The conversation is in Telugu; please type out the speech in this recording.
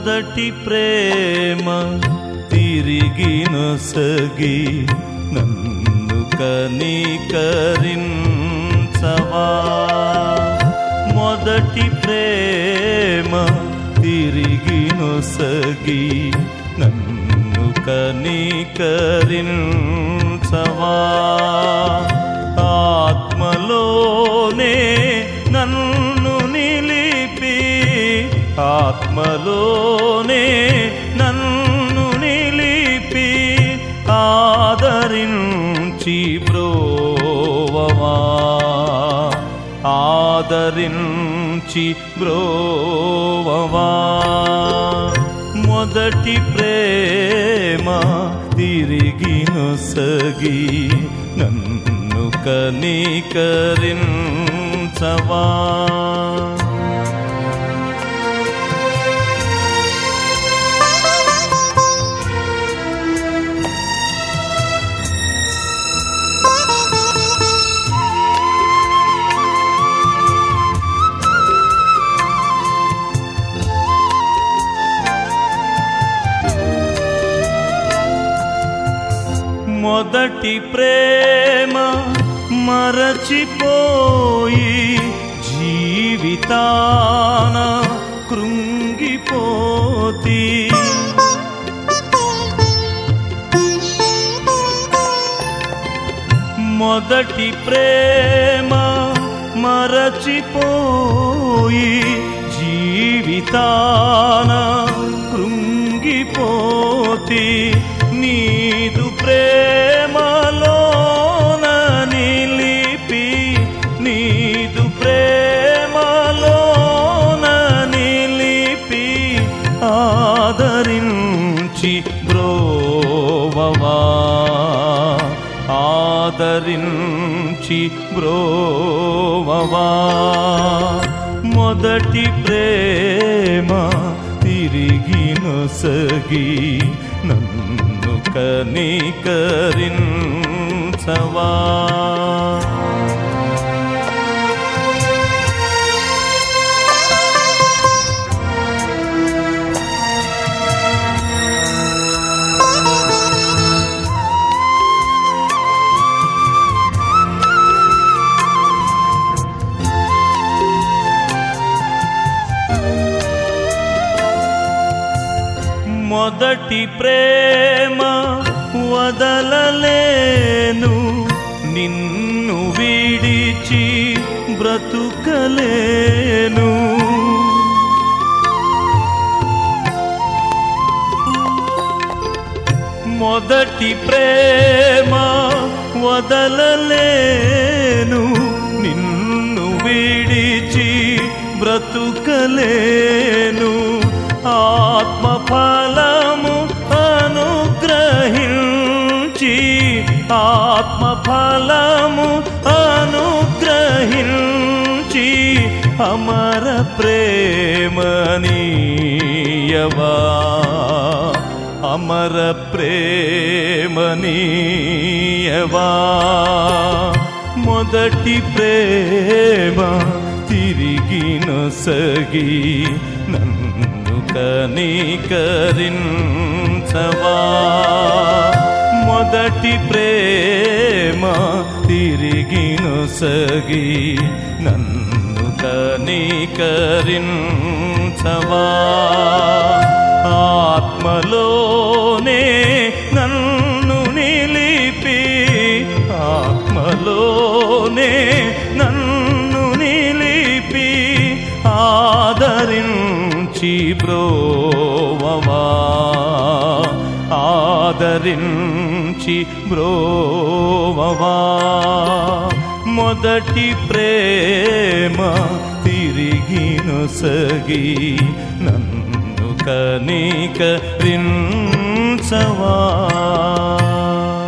మొదటి ప్రేమ తిరిగి నొసగి నన్ను కనికరించవా మొదటి ప్రేమ తిరిగి నొసగి నన్ను కనికరించవా ఆత్మలోనే నన్ను నిలిపి ఆత్మలోనే నన్ను నిలిపి ఆదరించి బ్రోవవా ఆదరించి బ్రోవవా మొదటి ప్రేమ తిరిగి నొసగి నన్ను కనికరించవా మొదటి ప్రేమ మరచిపోయి జీవితాన కృంగిపోతి మొదటి ప్రేమ మరచిపోయి జీవితాన కృంగిపోతి నీదు ప్రేమలోన నిలిపి నీదు ప్రేమలోన నిలిపి ఆదరించి బ్రోవవా ఆదరించి బ్రోవవా మొదటి ప్రేమ తిరిగి నొసగి నన్ను కనికరించవా మొదటి ప్రేమ వదలలేను నిన్ను విడిచి బ్రతుకలేను మొదటి ప్రేమ వదలలేను నిన్ను విడిచి బ్రతుకలేను ఆత్మ ఫలము అనుగ్రహించి ఆత్మ ఫలము అనుగ్రహించి అమర ప్రేమనీయవా అమర ప్రేమనీయవా మొదటి ప్రేమ తిరిగి నొసగి నన్ను కనికరించవా మొదటి ప్రేమ తిరిగి నొసగి నన్ను కనికరించవా ఆత్మలోనే నన్ను నిలిపి ఆత్మలోనే నన్ను నిలిపి ఆదరించి బ్రోవవా ఆదరించి బ్రోవవా మొదటి ప్రేమ తిరిగి నొసగి నన్ను కనికరించవా